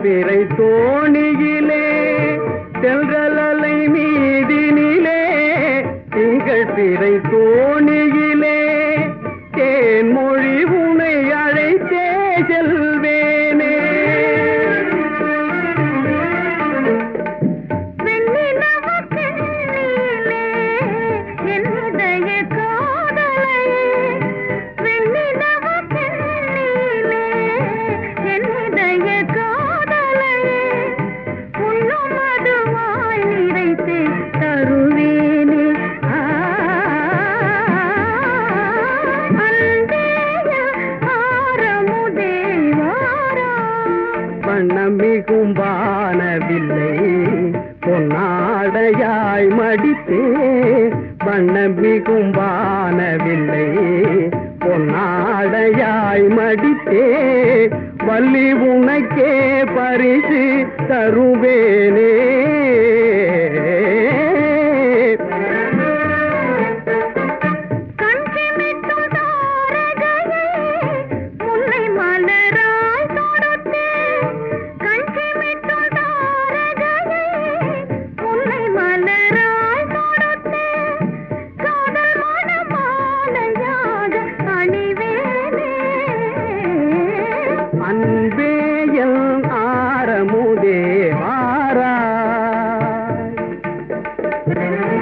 பிறை தோணியிலே செல்றலலை மீதினிலே திங்கள் பிறை தோணியிலே தேன்மொழி உனை அழைத்தே செல்வேனே வெண்ணிலவுக் கண்ணிலே என் இதய காதலையே வெண்ணிலவுக் கண்ணிலே என் இதய காதலையே உன்னும் மதுவாய் நிறைத்து தருவேனே ஆ, அன்பேய ஆரமுதே வாரா வண்ணமிகும் வானவில்லை பொன்னாடையாய் மடித்தே வண்ணமிகும் வானவில்லை பொன்னாடையாய் மடித்தே வள்ளி உனக்கே பரிசு தருவேனே கண்சிமிட்டும் தாரகையே முல்லை மலராய் தொடுத்தே கண்சிமிட்டும் தாரகையே முல்லை மலராய் தொடுத்தே காதல் மணமாலையாக அணிவேனே அன்பேயல் ஆரமுதே வாராய்